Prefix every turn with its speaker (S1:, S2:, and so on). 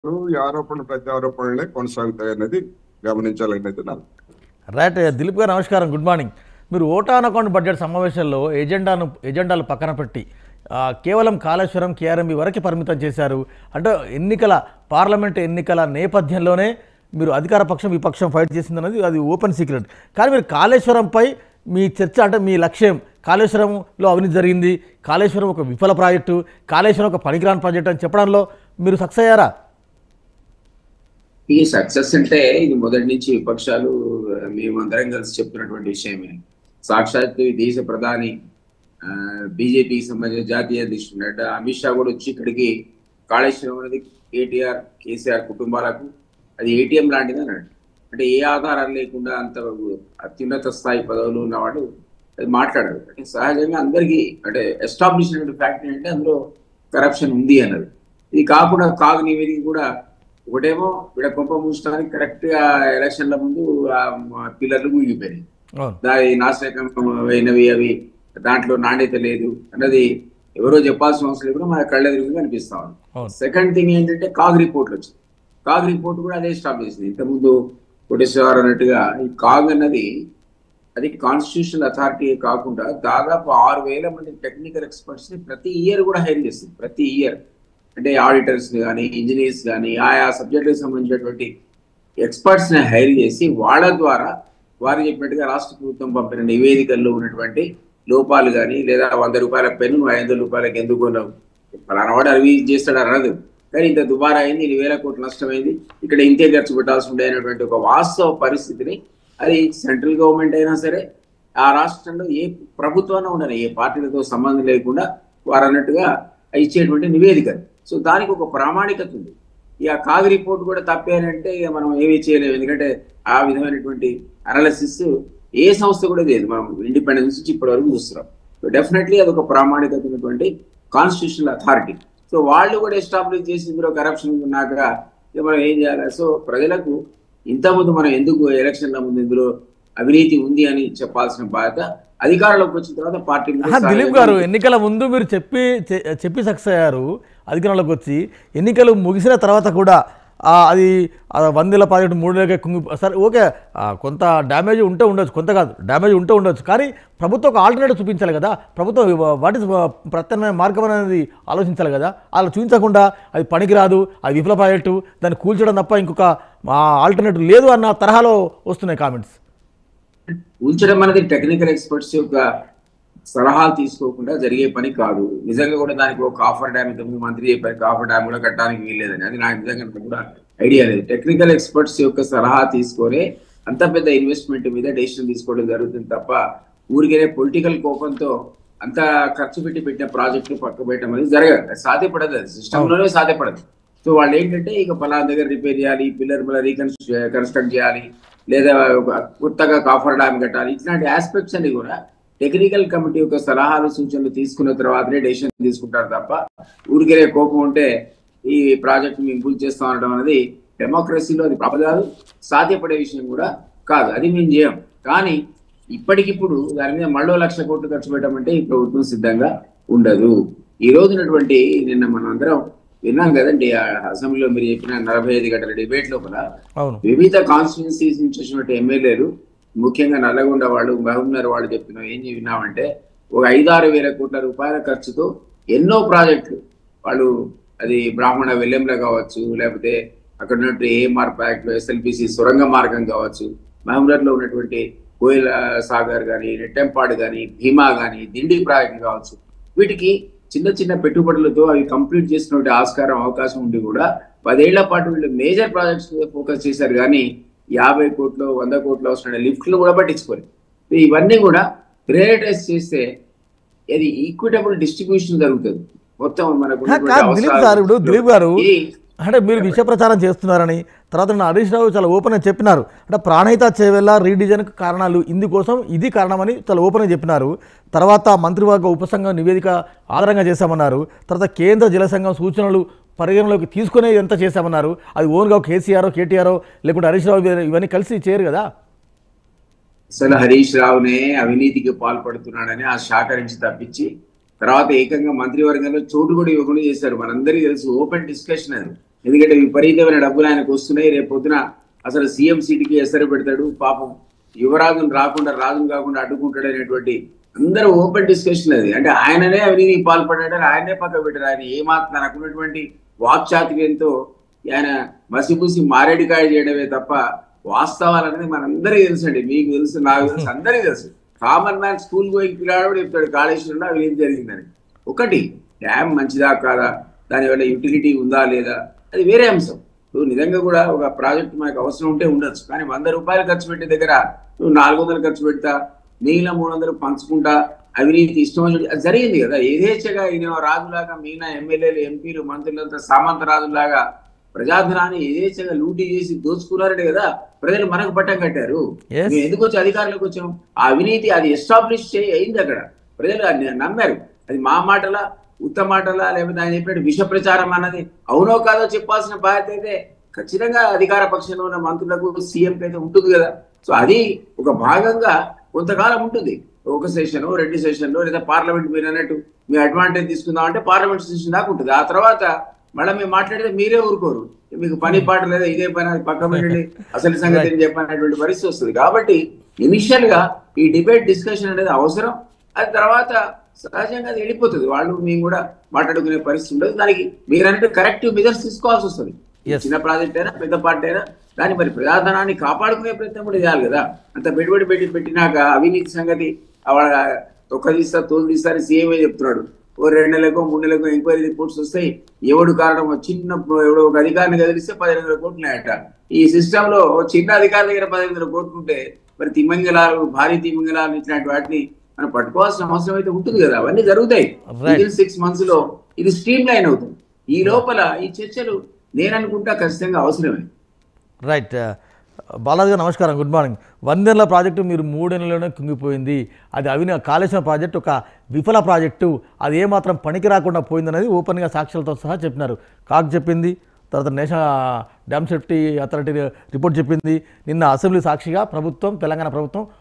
S1: ఈ ఆరోపణలు ప్రత్యారోపణలే కొనసాగుతాయి అనేది గమనించాలనేది నా
S2: రైట్ దిలీప్ గారు నమస్కారం గుడ్ మార్నింగ్ మీరు ఓటాన్ అకౌంట్ బడ్జెట్ సమావేశంలో ఎజెండాను ఎజెండాలు పక్కన పెట్టి ఆ, కేవలం కాళేశ్వరం కేఆర్ఎంబి వరకు పరిమితం చేశారు అంటే ఎన్నికల పార్లమెంట్ ఎన్నికల నేపథ్యంలోనే మీరు అధికార పక్షం విపక్షం ఫైట్ చేసిందన్నది అది ఓపెన్ సీక్రెట్ కానీ మీరు కాళేశ్వరంపై మీ చర్చ అంటే మీ లక్ష్యం కాళేశ్వరంలో అవినీతి జరిగింది కాళేశ్వరం ఒక విఫల ప్రాజెక్టు కాళేశ్వరం ఒక పనికిరాని ప్రాజెక్టు అని చెప్పడంలో మీరు సక్సెస్ అయ్యారా
S3: ఈ సక్సెస్ అంటే ఇది మొదటి నుంచి విపక్షాలు మేమందరం కలిసి చెప్తున్నటువంటి విషయమే సాక్షాత్తు ఈ దేశ ప్రధాని బీజేపీకి సంబంధించిన జాతీయ అధ్యక్షుడు అంటే అమిత్ షా కూడా వచ్చి ఇక్కడికి కాళేశ్వరం అనేది కేటీఆర్ కేసీఆర్ కుటుంబాలకు అది ఏటీఎం లాంటిది అన్నాడు అంటే ఏ ఆధారాలు లేకుండా అంత అత్యున్నత స్థాయి పదవులు ఉన్నవాడు అది మాట్లాడారు అంటే సహజంగా అందరికీ అంటే ఎస్టాబ్లిష్ అయిన ఫ్యాక్ట్ ఏంటంటే అందులో కరప్షన్ ఉంది అన్నది ఇది కాకుండా కాగు నివేదిక కూడా ఒకటేమో ఇక్కడ కొంప మూసడానికి కరెక్ట్ గా ఎలక్షన్ల ముందు ఆ పిల్లర్లు ముగిపోయినాయి
S2: అవును
S3: దాని నాశనకం అయినవి అవి దాంట్లో నాణ్యత లేదు అన్నది ఎవరో చెప్పాల్సిన అవసరం లేదు కూడా మన కళ్ళ ఎదురుగా కనిపిస్తా ఉంది
S2: అవును
S3: సెకండ్ థింగ్ ఏంటంటే కాగ్ రిపోర్ట్లు వచ్చింది కాగ్ రిపోర్ట్ కూడా అదే స్టాప్ చేసింది ఇంతకుముందు కోటేశ్వర అన్నట్టుగా ఈ కాగ్ అన్నది అది కాన్స్టిట్యూషనల్ అథారిటీ కాకుండా దాదాపు ఆరు వేల మంది టెక్నికల్ ఎక్స్పర్ట్స్ ని ప్రతి ఇయర్ కూడా హైర్ చేస్తుంది ప్రతి ఇయర్ అంటే ఆడిటర్స్ కానీ ఇంజనీర్స్ కానీ ఆయా సబ్జెక్టులకు సంబంధించినటువంటి ఎక్స్పర్ట్స్ ని హైర్ చేసి వాళ్ళ ద్వారా వారు చెప్పినట్టుగా రాష్ట్ర ప్రభుత్వం పంపిన నివేదికల్లో ఉన్నటువంటి లోపాలు కానీ లేదా వంద రూపాయల పెన్ను నువ్వు ఐదు వందల రూపాయలకి ఎందుకు కొన్నావు ఫలానా వాడు అవి చేస్తాడు అనదు కానీ ఇంత దుబారా అయింది ఇన్ని వేల కోట్ల నష్టమైంది ఇక్కడ ఇంతే ఖర్చు పెట్టాల్సి ఉండే అనేటువంటి ఒక వాస్తవ పరిస్థితిని అది సెంట్రల్ గవర్నమెంట్ అయినా సరే ఆ రాష్ట్రంలో ఏ ప్రభుత్వాన్ని ఉండని ఏ పార్టీలతో సంబంధం లేకుండా వారు అన్నట్టుగా ఇచ్చేటువంటి నివేదిక సో దానికి ఒక ప్రామాణికత ఉంది ఇక కాగ్ రిపోర్ట్ కూడా తప్పేనంటే ఇక మనం ఏమీ చేయలేము ఎందుకంటే ఆ విధమైనటువంటి అనాలిసిస్ ఏ సంస్థ కూడా లేదు మనం ఇండిపెండెన్స్ నుంచి ఇప్పటి వరకు చూస్తున్నాం సో డెఫినెట్లీ అది ఒక ప్రామాణికత ఉన్నటువంటి కాన్స్టిట్యూషనల్ అథారిటీ సో వాళ్ళు కూడా ఎస్టాబ్లిష్ చేసి ఇందులో కరప్షన్ ఉన్నాక ఇక మనం ఏం చేయాలి సో ప్రజలకు ఇంతకుముందు మనం ఎందుకు ఎలక్షన్ల ముందు ఇందులో అవినీతి ఉంది అని చెప్పాల్సిన బాధ్యత అధికారంలోకి వచ్చిన తర్వాత పార్టీ మీద
S2: ఆహా, దిలీప్ గారు ఎన్నికల ముందు మీరు చెప్పి చె- చెప్పి సక్సెస్ అయ్యారు అధికారంలోకి వచ్చి ఎన్నికలు ముగిసిన తర్వాత కూడా ఆ, అది ఆ వందల ప్రాజెక్టు మూడు నెలలకే కుంగి సరే ఓకే ఆ, కొంత డ్యామేజ్ ఉంటే ఉండొచ్చు కొంత కాదు డ్యామేజ్ ఉంటే ఉండొచ్చు కానీ ప్రభుత్వం ఒక ఆల్టర్నేటివ్ చూపించాలి కదా ప్రభుత్వం వాట్ ఇస్ ప్రత్యామ్నాయ మార్గం అనేది ఆలోచించాలి కదా అలా చూపించకుండా అది పనికిరాదు అది విఫల ప్రాజెక్టు దాన్ని కూల్చడం తప్ప ఇంకొక ఆల్టర్నేటివ్ లేదు అన్న తరహాలో వస్తున్నాయి కామెంట్స్
S3: ఉంచడం అనేది టెక్నికల్ ఎక్స్పర్ట్స్ యొక్క సలహాలు తీసుకోకుండా జరిగే పని కాదు నిజంగా కూడా దానికి ఒక కాఫర్ డ్యామ్ ఇంతకుముందు మంత్రి చెప్పారు కాఫర్ డ్యామ్ కూడా కట్టడానికి వీల్లేదని అది నాకు నిజంగా కూడా ఐడియా లేదు టెక్నికల్ ఎక్స్పర్ట్స్ యొక్క సలహా తీసుకొని అంత పెద్ద ఇన్వెస్ట్మెంట్ మీద డెసిషన్ తీసుకోవడం జరుగుతుంది తప్ప ఊరికే పొలిటికల్ కోపంతో అంత ఖర్చు పెట్టి పెట్టిన ప్రాజెక్టు పక్క పెట్టడం అనేది జరగదు అది సాధ్యపడదు అది సిస్టంలోనే సాధ్యపడదు సో వాళ్ళు ఏంటంటే ఇక పలానా దగ్గర రిపేర్ చేయాలి పిల్లర్ మళ్ళీ రీకన్స్ట్రక్ట్ కన్స్ట్రక్ట్ చేయాలి లేదా ఒక కొత్తగా కాఫర్ డ్యామ్ కట్టాలి ఇట్లాంటి ఆస్పెక్ట్స్ అన్ని కూడా టెక్నికల్ కమిటీ యొక్క సలహాలు సూచనలు తీసుకున్న తర్వాతనే డెసిషన్ తీసుకుంటారు తప్ప ఊరికే కోపం ఉంటే ఈ ప్రాజెక్ట్ మేము ఇంప్రూవ్ చేస్తాం అనడం అనేది డెమోక్రసీలో అది ప్రాపర్ కాదు సాధ్యపడే విషయం కూడా కాదు అది మేము చేయం కానీ ఇప్పటికిప్పుడు దాని మీద మళ్ళీ లక్ష కోట్లు ఖర్చు పెట్టమంటే ఈ ప్రభుత్వం సిద్ధంగా ఉండదు ఈ రోజునటువంటి నిన్న మనం అందరం విన్నాం కదండి ఆ అసెంబ్లీలో మీరు చెప్పిన నలభై ఐదు గంటల డిబేట్ లోపల
S2: అవును
S3: వివిధ కాన్స్టిట్యున్సీస్ నుంచి వచ్చినటువంటి ఎమ్మెల్యేలు ముఖ్యంగా నల్లగొండ వాళ్ళు మహబూబ్నగర్ వాళ్ళు చెప్పిన ఏం విన్నామంటే ఒక ఐదారు వేల కోట్ల రూపాయల ఖర్చుతో ఎన్నో ప్రాజెక్టులు వాళ్ళు అది బ్రాహ్మణ వెల్లెంల కావచ్చు లేకపోతే అక్కడ ఉన్నటువంటి ఏఎంఆర్ ప్రాజెక్టులు ఎస్ఎల్పిసి సొరంగ మార్గం కావచ్చు మహబూబ్నగర్ లో ఉన్నటువంటి కోయిల సాగర్ కానీ నెట్టెంపాడు కానీ భీమా కానీ దిండి ప్రాజెక్టులు కావచ్చు వీటికి చిన్న చిన్న పెట్టుబడులతో అవి కంప్లీట్ చేసినటువంటి ఆస్కారం అవకాశం ఉండి కూడా పదేళ్ల పాటు వీళ్ళు మేజర్ ప్రాజెక్ట్స్ మీద ఫోకస్ చేశారు కానీ యాభై కోట్లు వంద కోట్లు అవసరం లిఫ్ట్లు కూడా పట్టించుకోలేదు సో ఇవన్నీ కూడా ప్రైవేటైజ్ చేస్తే అది ఈక్విటబుల్ డిస్ట్రిబ్యూషన్ జరుగుతుంది మొత్తం మనకు
S2: హా,
S3: ఉన్నటువంటి
S2: కాదు దిలీప్ గారు ఇప్పుడు
S3: అవసరాలు-
S2: దిలీప్ గారు
S3: ఇది
S2: అంటే మీరు విష ప్రచారం చేస్తున్నారని తర్వాత నా హరీష్ రావు చాలా ఓపెన్గా చెప్పినారు అంటే ప్రాణహిత చేవెళ్ళ రీడిజన్కి కారణాలు ఇందుకోసం ఇది కారణమని చాలా ఓపెన్గా చెప్పినారు తర్వాత మంత్రివర్గ ఉపసంఘం నివేదిక ఆధారంగా చేశామన్నారు తర్వాత కేంద్ర జల సంఘం సూచనలు పరిగణలోకి తీసుకునే ఎంత చేశామన్నారు అది ఓన్గా కేసీఆర్ కేటీఆర్ లేకుంటే హరీష్ రావు ఇవన్నీ కలిసి చేయరు కదా
S3: అసలు హరీష్ రావునే అవినీతికి పాల్పడుతున్నాడని ఆ శాఖ నుంచి తప్పించి తర్వాత ఏకంగా మంత్రివర్గంలో చోటు కూడా ఇవ్వకుండా చేశారు మనందరికీ తెలుసు ఓపెన్ డిస్కషన్ అది ఎందుకంటే విపరీతమైన డబ్బులు ఆయనకు వస్తున్నాయి రేపు పొద్దున అసలు సీఎం సీటుకి ఎసరు పెడతాడు పాపం యువరాజును రాకుండా రాజును కాకుండా అడ్డుకుంటాడు అనేటువంటి అందరూ ఓపెన్ డిస్కషన్ అది అంటే ఆయననే అవినీతి పాల్పడ్డాడని ఆయనే పక్క పెట్టారు ఆయన ఏమాత్రం తనకున్నటువంటి వాక్చాతుర్యంతో ఆయన మసిపూసి మారేడికాయ చేయడమే తప్ప వాస్తవాలు అనేది మనందరికీ తెలుసు అండి మీకు తెలుసు నాకు తెలుసు అందరికీ తెలుసు కామన్ మ్యాన్ స్కూల్ పోయి పిల్లాడు కూడా చెప్తాడు కాళేశ్వరంలో అవినీతి జరిగిందని ఒకటి డ్యామ్ మంచిదా కాదా దానివల్ల యూటిలిటీ ఉందా లేదా అది వేరే అంశం నువ్వు నిజంగా కూడా ఒక ప్రాజెక్ట్ మనకు అవసరం ఉంటే ఉండొచ్చు కానీ వంద రూపాయలు ఖర్చు పెట్టే దగ్గర నువ్వు నాలుగు వందలు ఖర్చు పెడతా మిగిలిన మూడు వందలు పంచుకుంటా అవినీతి ఇష్టం వచ్చి అది జరిగింది కదా యథేచ్ఛగా ఈయన రాజులాగా మిగిలిన ఎమ్మెల్యేలు ఎంపీలు మంత్రులంతా సామంత రాజులాగా ప్రజాధనాన్ని యథేచ్ఛగా లూటీ చేసి దోచుకున్నారనే కదా ప్రజలు మనకు పట్టం కట్టారు
S2: Yes.
S3: మేము ఎందుకు వచ్చి అధికారంలోకి వచ్చాం ఆ అవినీతి అది ఎస్టాబ్లిష్ చేయి అయింది అక్కడ ప్రజలు అది నమ్మారు అది మా మాటలా ఉత్త మాటలా లేకపోతే ఆయన చెప్పినట్టు విష ప్రచారం అన్నది అవునో కాదో చెప్పాల్సిన బాధ్యత అయితే ఖచ్చితంగా అధికార పక్షంలో ఉన్న మంత్రులకు సీఎం అయితే ఉంటుంది కదా సో అది ఒక భాగంగా కొంతకాలం ఉంటుంది ఒక సెషన్ రెండు సెషన్లు లేదా పార్లమెంట్ మీరు అన్నట్టు మీ అడ్వాంటేజ్ తీసుకుందాం అంటే పార్లమెంట్ సెషన్ దాకా ఉంటుంది ఆ తర్వాత మళ్ళీ మేము మాట్లాడితే మీరే ఊరుకోరు మీకు పని పాట లేదా ఇదే పని అది పక్క పెట్టండి అసలు సంగతి ఏం చెప్పనేటువంటి పరిస్థితి వస్తుంది కాబట్టి ఇనిషియల్ గా ఈ డిబేట్ డిస్కషన్ అనేది అవసరం అది తర్వాత సహజంగా అది వెళ్ళిపోతుంది వాళ్ళు మేము కూడా మాట్లాడుకునే పరిస్థితి ఉండదు దానికి మీరు అన్నట్టు కరెక్టివ్ మెజర్స్ తీసుకోవాల్సి వస్తుంది
S2: Yes.
S3: చిన్న ప్రాజెక్ట్ అయినా పెద్ద పార్టీ అయినా దాని మరి ప్రజాధనాన్ని కాపాడుకునే ప్రయత్నం కూడా చేయాలి కదా అంత పెట్టుబడి పెట్టి పెట్టినాక అవినీతి సంగతి వాళ్ళ తొక్క తీస్తా తోలు తీస్తా అని సీఎంఏ చెప్తున్నాడు ఓ రెండు నెలలకో మూడు నెలలకో ఎంక్వైరీ రిపోర్ట్స్ వస్తాయి ఎవడు కారణం చిన్న ఎవడో ఒక అధికారిని కదిలిస్తే పదిహేను వందల కోట్లు ఉన్నాయట ఈ సిస్టమ్ లో ఓ చిన్న అధికారి దగ్గర పదిహేను వందల కోట్లు ఉంటే మరి తిమ్మంగళాలు భారీ తిమ్మంగళాలు ఇట్లాంటి వాటిని మనం పట్టుకోవాల్సిన అవసరం అయితే ఉంటుంది కదా అవన్నీ జరుగుతాయి
S2: Right.
S3: విదిన్ సిక్స్ మంత్స్ లో ఇది స్ట్రీమ్ లైన్ అవుతుంది ఈ లోపల ఈ చర్చలు నేను అనుకుంటా ఖచ్చితంగా అవసరమే
S2: రైట్ బాలాజీ గారు నమస్కారం గుడ్ మార్నింగ్ వందేళ్ల ప్రాజెక్టు మీరు మూడేళ్లలోనే కుంగిపోయింది అది అవిన కాళేశ్వరం ప్రాజెక్టు ఒక విఫల ప్రాజెక్టు అది ఏమాత్రం పనికి రాకుండా పోయిందనేది ఓపెన్గా సాక్ష్యాలతో సహా చెప్పినారు కాక్ చెప్పింది తర్వాత national dam safety authority report చెప్పింది నిన్న అసెంబ్లీ సాక్షిగా ప్రభుత్వం తెలంగాణ ప్రభుత్వం